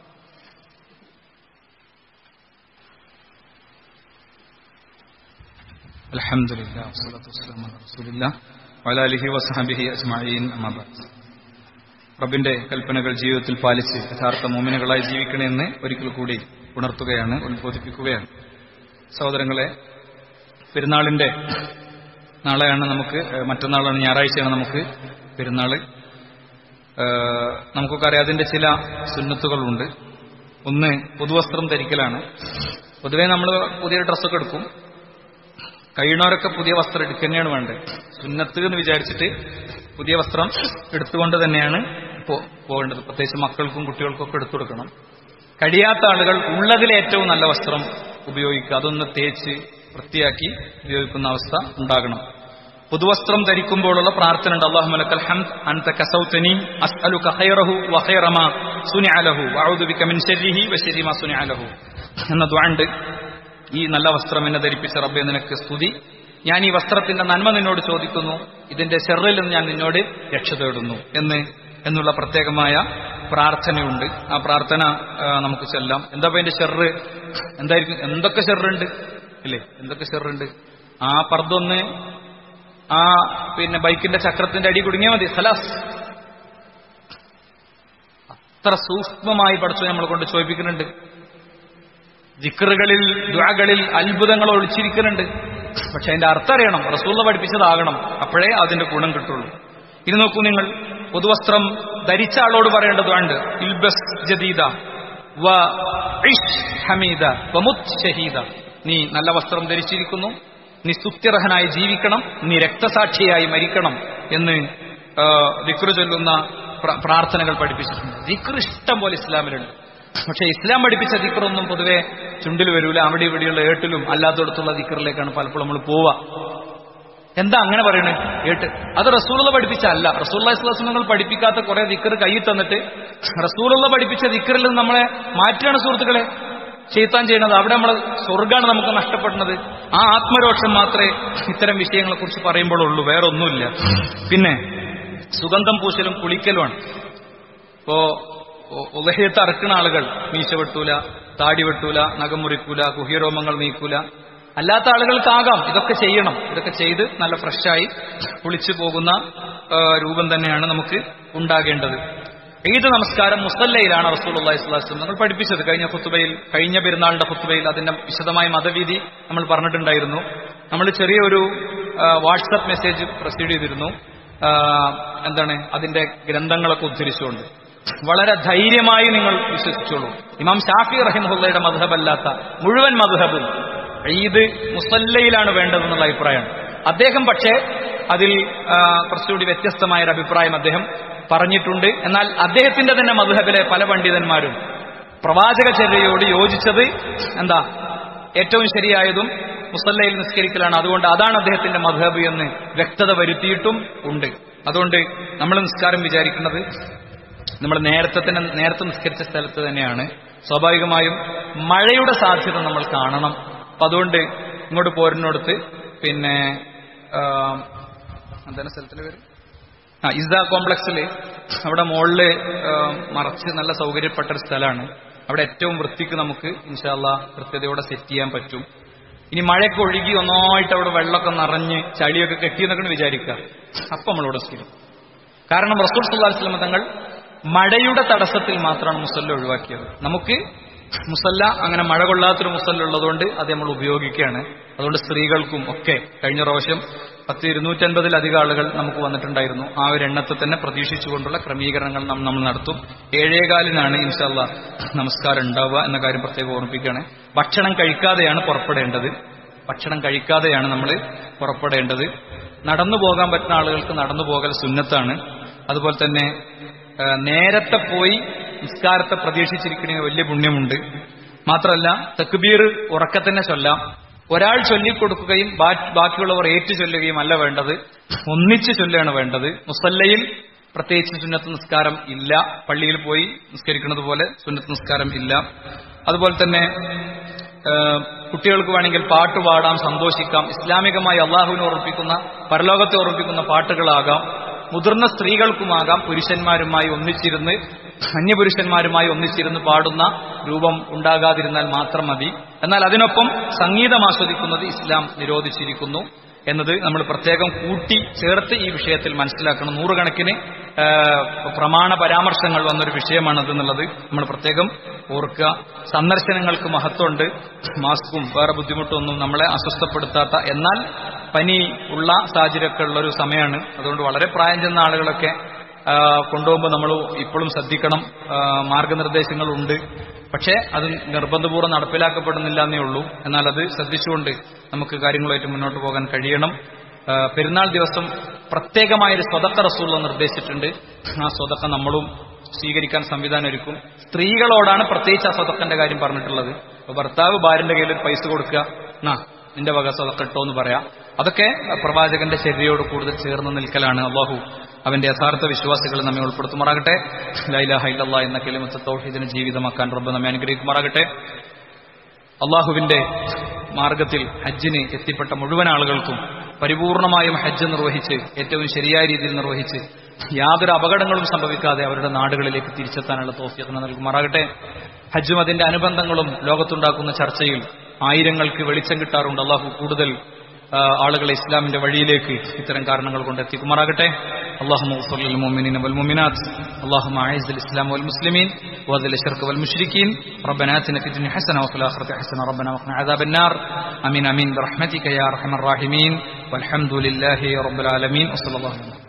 الحمد لله والصلاة والسلام على رسول الله وعلى آله وصحبه أجمعين أما بعد റബ്ബിന്റെ കൽപ്പനകൾ ജീവിതത്തിൽ പാലിച്ച് യഥാർത്ഥ മോമിനുകളായി ജീവിക്കണമെന്ന് ഒരിക്കൽ കൂടി ഉണർത്തുകയാണ് ഉത്ബോധിപ്പിക്കുകയാണ് സഹോദരങ്ങളെ പെരുന്നാളിന്റെ നാളെയാണ് നമുക്ക് മറ്റന്നാളാണ് ഞായറാഴ്ചയാണ് നമുക്ക് പെരുന്നാള് നമുക്കൊക്കെ അറിയാം അതിന്റെ ചില സുന്നത്തുകളുണ്ട് ഒന്ന് പുതുവസ്ത്രം ധരിക്കലാണ് പൊതുവെ നമ്മൾ പുതിയ ഡ്രസ്സൊക്കെ എടുക്കും കഴിയണവരൊക്കെ പുതിയ വസ്ത്രം എടുക്കുക തന്നെയാണ് വേണ്ടത് സുന്നത്ത് എന്ന് വിചാരിച്ചിട്ട് പുതിയ വസ്ത്രം എടുത്തുകൊണ്ട് തന്നെയാണ് പോകേണ്ടത് പ്രത്യേകിച്ച് മക്കൾക്കും കുട്ടികൾക്കും ഒക്കെ എടുത്തു കൊടുക്കണം കഴിയാത്ത ആളുകൾ ഉള്ളതിൽ ഏറ്റവും നല്ല വസ്ത്രം ഉപയോഗിക്കുക അതൊന്ന് തേച്ച് വൃത്തിയാക്കി ഉപയോഗിക്കുന്ന അവസ്ഥ ഉണ്ടാകണം പുതുവസ്ത്രം ധരിക്കുമ്പോഴുള്ള പ്രാർത്ഥന ഉണ്ട് അള്ളാഹു മലക്കൽ ഹംദ് അൻത കസൗതനി അസ്അലുക ഖൈറഹു വ ഖൈറ മാ സുനിഅ ലഹു വഅഊദു ബിക മിൻ ശർരിഹി വ ശർരി മാ സുനിഅ ലഹു എന്ന ദുആ ഉണ്ട് ഈ നല്ല വസ്ത്രം എന്നെ ധരിപ്പിച്ച റബ്ബെ നിനക്ക് സ്തുതി ഞാൻ ഈ വസ്ത്രത്തിന്റെ നന്മ നിന്നോട് ചോദിക്കുന്നു ഇതിന്റെ ഷെറിൽ നിന്ന് ഞാൻ നിന്നോട് രക്ഷ തേടുന്നു എന്ന് എന്നുള്ള പ്രത്യേകമായ പ്രാർത്ഥനയുണ്ട് ആ പ്രാർത്ഥന ആ, നമുക്ക് ചെല്ലാം എന്താ ഇപ്പൊ അതിന്റെ ഷെറ് എന്തായിരിക്കും എന്തൊക്കെ ഷെറുണ്ട് ഇല്ലേ എന്തൊക്കെ ഷെറുണ്ട് ആ പർദ്ദൊന്ന് ആ പിന്നെ ബൈക്കിന്റെ ചക്രത്തിന്റെ അടി കുടുങ്ങിയാൽ മതി ഖലാസ് അത്ര സൂക്ഷ്മമായി പഠിച്ചു നമ്മളെ കൊണ്ട് ചോദിപ്പിക്കുന്നുണ്ട് ജിക്കറുകളിൽ ദ്വാകളിൽ അത്ഭുതങ്ങൾ ഒളിച്ചിരിക്കുന്നുണ്ട് പക്ഷെ അതിന്റെ അർത്ഥം അറിയണം റസൂള്ള പഠിപ്പിച്ചതാകണം അപ്പോഴേ അതിന്റെ ഗുണം കിട്ടുള്ളൂ ഇനി നോക്കൂ നിങ്ങൾ പുതുവസ്ത്രം ധരിച്ച ആളോട് പറയേണ്ടതുണ്ട് ഇൽബസ് ജദീദ വ ഇഷ് ഹമീദ വമുത് ഷഹീദ നീ നല്ല വസ്ത്രം ധരിച്ചിരിക്കുന്നു നീ സ്തുത്യർഹനായി ജീവിക്കണം നീ രക്തസാക്ഷിയായി മരിക്കണം എന്ന് ആ, ദിക്റ് ചൊല്ലുന്ന പ്ര- പ്രാർത്ഥനകൾ പഠിപ്പിച്ചിട്ടുണ്ട് ദിക്ർ ഇഷ്ടം പോലെ ഇസ്ലാമിലുണ്ട് പക്ഷെ ഇസ്ലാം പഠിപ്പിച്ച ദിക്റൊന്നും പൊതുവെ ചുണ്ടിൽ വരൂല അവിടെ ഇവിടെയുള്ള ഏട്ടിലും അല്ലാത്തടത്തുള്ള ദിക്റിലേക്കാണ് പലപ്പോഴും നമ്മൾ പോവുക എന്താ അങ്ങനെ പറയണേ ഏട്ട് അത് റസൂലുള്ള പഠിപ്പിച്ച അല്ല റസൂള്ള ഇസ്ലാസ്ലങ്ങൾ പഠിപ്പിക്കാത്ത കുറെ ദിക്കർ കയ്യിൽ തന്നിട്ട് റസൂലുള്ള പഠിപ്പിച്ച ദിക്കറിൽ നിന്ന് നമ്മളെ മാറ്റുകയാണ് സുഹൃത്തുക്കളെ ചെയ്ത്താൻ ചെയ്യുന്നത് അവിടെ നമ്മൾ സ്വർഗാണ് നമുക്ക് നഷ്ടപ്പെടുന്നത് ആ ആത്മരോഷം മാത്രമേ ഇത്തരം വിഷയങ്ങളെ കുറിച്ച് പറയുമ്പോഴുള്ളൂ വേറെ ഒന്നുമില്ല പിന്നെ സുഗന്ധം പൂശലും കുളിക്കലുമാണ് ഇപ്പോ ഉദയത്ത് അറക്കുന്ന ആളുകൾ മീശ വെട്ടൂല താടി വെട്ടൂല നഖം മുറിക്കൂല കുഹ്യരോമങ്ങൾ നീക്കൂല അല്ലാത്ത ആളുകൾക്കാകാം ഇതൊക്കെ ചെയ്യണം ഇതൊക്കെ ചെയ്ത് നല്ല ഫ്രഷായി കുളിച്ചു പോകുന്ന ആ, രൂപം തന്നെയാണ് നമുക്ക് ഉണ്ടാകേണ്ടത് ഈദ് നമസ്കാരം മുസല്ലയിലാണ് റസൂലുള്ളാഹി സ്വല്ലല്ലാഹു അലൈഹി വസല്ലം നമ്മൾ പഠിപ്പിച്ചത് കഴിഞ്ഞ ഖുത്തുബയിൽ കഴിഞ്ഞ പെരുന്നാളിന്റെ ഖുത്തുബയിൽ അതിന്റെ വിശദമായ മതവീതി നമ്മൾ പറഞ്ഞിട്ടുണ്ടായിരുന്നു നമ്മൾ ചെറിയൊരു ആ, വാട്സപ്പ് മെസ്സേജ് പ്രൊസീഡ് ചെയ്തിരുന്നു ആ, എന്താണ് അതിന്റെ ഗ്രന്ഥങ്ങളൊക്കെ ഉദ്ധരിച്ചുകൊണ്ട് വളരെ ധൈര്യമായി നിങ്ങൾ വിശ്വസിച്ചോളൂ ഇമാം ഷാഫി റഹിമുള്ളയുടെ മധുഹബല്ലാത്ത മുഴുവൻ മധുഹബും ഈദ് മുസല്ലയിലാണ് വേണ്ടതെന്നുള്ള അഭിപ്രായമാണ് അദ്ദേഹം പക്ഷേ അതിൽ ആ, കുറച്ചുകൂടി വ്യത്യസ്തമായ ഒരു അഭിപ്രായം അദ്ദേഹം പറഞ്ഞിട്ടുണ്ട് എന്നാൽ അദ്ദേഹത്തിന്റെ തന്നെ മധുഹബിലെ പല പണ്ഡിതന്മാരും പ്രവാചക ചര്യയോട് യോജിച്ചത് എന്താ ഏറ്റവും ശരിയായതും മുസല്ലയിൽ നിസ്കരിക്കലാണ് അതുകൊണ്ട് അതാണ് അദ്ദേഹത്തിന്റെ മധുഹബ് എന്ന് വ്യക്തത വരുത്തിയിട്ടും ഉണ്ട് അതുകൊണ്ട് നമ്മൾ നിസ്കാരം വിചാരിക്കുന്നത് നമ്മൾ നേരത്തെ തന്നെ നേരത്തെ നിസ്കരിച്ച സ്ഥലത്ത് തന്നെയാണ് സ്വാഭാവികമായും മഴയുടെ സാധ്യത നമ്മൾ കാണണം അപ്പൊ അതുകൊണ്ട് ഇങ്ങോട്ട് പോരുന്നിടത്ത് പിന്നെ ആ, എന്താണ് സ്ഥലത്തിന്റെ പേര് ആ ഇസ്ദ കോംപ്ലക്സിൽ അവിടെ മുകളില് ആ, മറച്ച് നല്ല സൗകര്യപ്പെട്ട ഒരു സ്ഥലമാണ് അവിടെ ഏറ്റവും വൃത്തിക്ക് നമുക്ക് ഇൻഷാല്ല കൃത്യതയോടെ സെറ്റ് ചെയ്യാൻ പറ്റും ഇനി മഴയൊക്കെ ഒഴുകി ഒന്നായിട്ട് അവിടെ വെള്ളമൊക്കെ നിറഞ്ഞ് ചളിയൊക്കെ കെട്ടിയെന്നൊക്കെ വിചാരിക്കുക അപ്പം നമ്മളിവിടെ സ്ഥിരം കാരണം റസൂൽ സല്ലല്ലാഹു അലൈഹി വസല്ലം തങ്ങൾ മഴയുടെ തടസ്സത്തിൽ മാത്രമാണ് മുസല്ല ഒഴിവാക്കിയത് നമുക്ക് മുസല്ല അങ്ങനെ മഴ കൊള്ളാത്തൊരു മുസല്ല ഉള്ളതുകൊണ്ട് അത് നമ്മൾ ഉപയോഗിക്കുകയാണ് അതുകൊണ്ട് സ്ത്രീകൾക്കും ഒക്കെ കഴിഞ്ഞ പ്രാവശ്യം പത്ത് ഇരുന്നൂറ്റൻപതിലധികം ആളുകൾ നമുക്ക് വന്നിട്ടുണ്ടായിരുന്നു ആ ഒരു എണ്ണത്തെ തന്നെ പ്രതീക്ഷിച്ചുകൊണ്ടുള്ള ക്രമീകരണങ്ങൾ നാം നമ്മൾ നടത്തും ഏഴേകാലിനാണ് ഇൻഷാല്ല നമസ്കാരം ഉണ്ടാവുക എന്ന കാര്യം പ്രത്യേകം ഓർമ്മിപ്പിക്കുകയാണ് ഭക്ഷണം കഴിക്കാതെയാണ് പുറപ്പെടേണ്ടത് ഭക്ഷണം കഴിക്കാതെയാണ് നമ്മൾ പുറപ്പെടേണ്ടത് നടന്നു പോകാൻ പറ്റുന്ന ആളുകൾക്ക് നടന്നു പോകൽ സുന്നത്താണ് അതുപോലെ തന്നെ ആ, നേരത്തെ പോയി നിസ്കാരത്തെ പ്രതീക്ഷിച്ചിരിക്കണ വലിയ പുണ്യമുണ്ട് മാത്രമല്ല തക്ബീർ ഉറക്കെ തന്നെ ചൊല്ലാം ഒരാൾ ചൊല്ലിക്കൊടുക്കുകയും ബാ- ബാക്കിയുള്ളവർ ഏറ്റു ചൊല്ലുകയും അല്ല വേണ്ടത് ഒന്നിച്ച് ചൊല്ലുകയാണ് വേണ്ടത് മുസല്ലയിൽ പ്രത്യേകിച്ച് സുന്നത്ത് നിസ്കാരം ഇല്ല പള്ളിയിൽ പോയി നിസ്കരിക്കുന്നത് പോലെ സുന്നത്ത് നിസ്കാരം ഇല്ല അതുപോലെ തന്നെ ഏഹ് കുട്ടികൾക്ക് വേണമെങ്കിൽ പാട്ട് പാടാം സന്തോഷിക്കാം ഇസ്ലാമികമായി അള്ളാഹുവിനെ ഓർമ്മിപ്പിക്കുന്ന പരലോകത്തെ ഓർമ്മിപ്പിക്കുന്ന പാട്ടുകളാകാം മുതിർന്ന സ്ത്രീകൾക്കുമാകാം പുരുഷന്മാരുമായി ഒന്നിച്ചിരുന്ന് അന്യപുരുഷന്മാരുമായി ഒന്നിച്ചിരുന്ന് പാടുന്ന രൂപം ഉണ്ടാകാതിരുന്നാൽ മാത്രം മതി എന്നാൽ അതിനൊപ്പം സംഗീതം ആസ്വദിക്കുന്നത് ഇസ്ലാം നിരോധിച്ചിരിക്കുന്നു എന്നത് നമ്മൾ പ്രത്യേകം കൂട്ടി ചേർത്ത് ഈ വിഷയത്തിൽ മനസ്സിലാക്കണം നൂറുകണക്കിന് ആ, പ്രമാണ പരാമർശങ്ങൾ വന്നൊരു വിഷയമാണത് എന്നുള്ളത് നമ്മൾ പ്രത്യേകം ഓർക്കുക സന്ദർശനങ്ങൾക്ക് മഹത്വമുണ്ട് മാസ്കും വേറെ ബുദ്ധിമുട്ടൊന്നും നമ്മളെ അസ്വസ്ഥപ്പെടുത്താത്ത എന്നാൽ പനി ഉള്ള സാഹചര്യമൊക്കെ ഉള്ള ഒരു സമയമാണ് അതുകൊണ്ട് വളരെ പ്രായം ചെന്ന ആളുകളൊക്കെ ആ, കൊണ്ടുപോകുമ്പോൾ നമ്മൾ ഇപ്പോഴും ശ്രദ്ധിക്കണം ആ, മാർഗനിർദ്ദേശങ്ങളുണ്ട് പക്ഷേ അത് നിർബന്ധപൂർവ്വം നടപ്പിലാക്കപ്പെടുന്നില്ല എന്നേ ഉള്ളൂ എന്നാൽ അത് ശ്രദ്ധിച്ചുകൊണ്ട് നമുക്ക് കാര്യങ്ങളുമായിട്ട് മുന്നോട്ട് പോകാൻ കഴിയണം ആ, പെരുന്നാൾ ദിവസം പ്രത്യേകമായൊരു സ്വതക്ക റസൂള്ള നിർദ്ദേശിച്ചിട്ടുണ്ട് ആ സ്വതക്ക നമ്മളും സ്വീകരിക്കാൻ സംവിധാനം ഒരുക്കും സ്ത്രീകളോടാണ് പ്രത്യേകിച്ച് ആ സ്വതക്കന്റെ കാര്യം പറഞ്ഞിട്ടുള്ളത് അപ്പൊ ഭർത്താവ് ഭാര്യന്റെ കയ്യിൽ ഒരു പൈസ കൊടുക്കുക എന്നാ നിന്റെ വക സ്വതക്കെട്ടോ എന്ന് പറയാം അതൊക്കെ പ്രവാചകന്റെ ശരീരയോട് കൂടുതൽ ചേർന്ന് നിൽക്കലാണ് അള്ളാഹു അവന്റെ യഥാർത്ഥ വിശ്വാസികൾ നമ്മെ ഉൾപ്പെടുത്തുമാറാകട്ടെ ലൈലാഹ ഇല്ലല്ലാ എന്ന കെലിമത്ത് തൗഹീദിനെ ജീവിതമാക്കാൻ റബ്ബ് നമ്മെ അനുഗ്രഹിക്കുമാറാകട്ടെ അള്ളാഹുവിന്റെ മാർഗത്തിൽ ഹജ്ജിന് എത്തിപ്പെട്ട മുഴുവൻ ആളുകൾക്കും പരിപൂർണമായും ഹജ്ജ് നിർവഹിച്ച് ഏറ്റവും ശരിയായ രീതിയിൽ നിർവഹിച്ച് യാതൊരു അപകടങ്ങളും സംഭവിക്കാതെ അവരുടെ നാടുകളിലേക്ക് തിരിച്ചെത്താനുള്ള തോഫിയത്തിന് നൽകുമാറാകട്ടെ ഹജ്ജും അതിന്റെ അനുബന്ധങ്ങളും ലോകത്തുണ്ടാക്കുന്ന ചർച്ചയിൽ ആയിരങ്ങൾക്ക് വെളിച്ചം കിട്ടാറുണ്ട് അള്ളാഹു കൂടുതൽ ആ, ആളുകളെ ഇസ്ലാമിന്റെ വഴിയിലേക്ക് ഇത്തരം കാരണങ്ങൾ കൊണ്ട് എത്തിക്കുമാറാകട്ടെ اللهم اغفر للمؤمنين والمؤمنات اللهم اعز الاسلام والمسلمين واذل الشرك والمشركين ربنا اتنا في الدنيا حسنه وفي الاخره حسنه ربنا وقنا عذاب النار امين امين برحمتك يا ارحم الراحمين والحمد لله رب العالمين وصلى الله عليه وسلم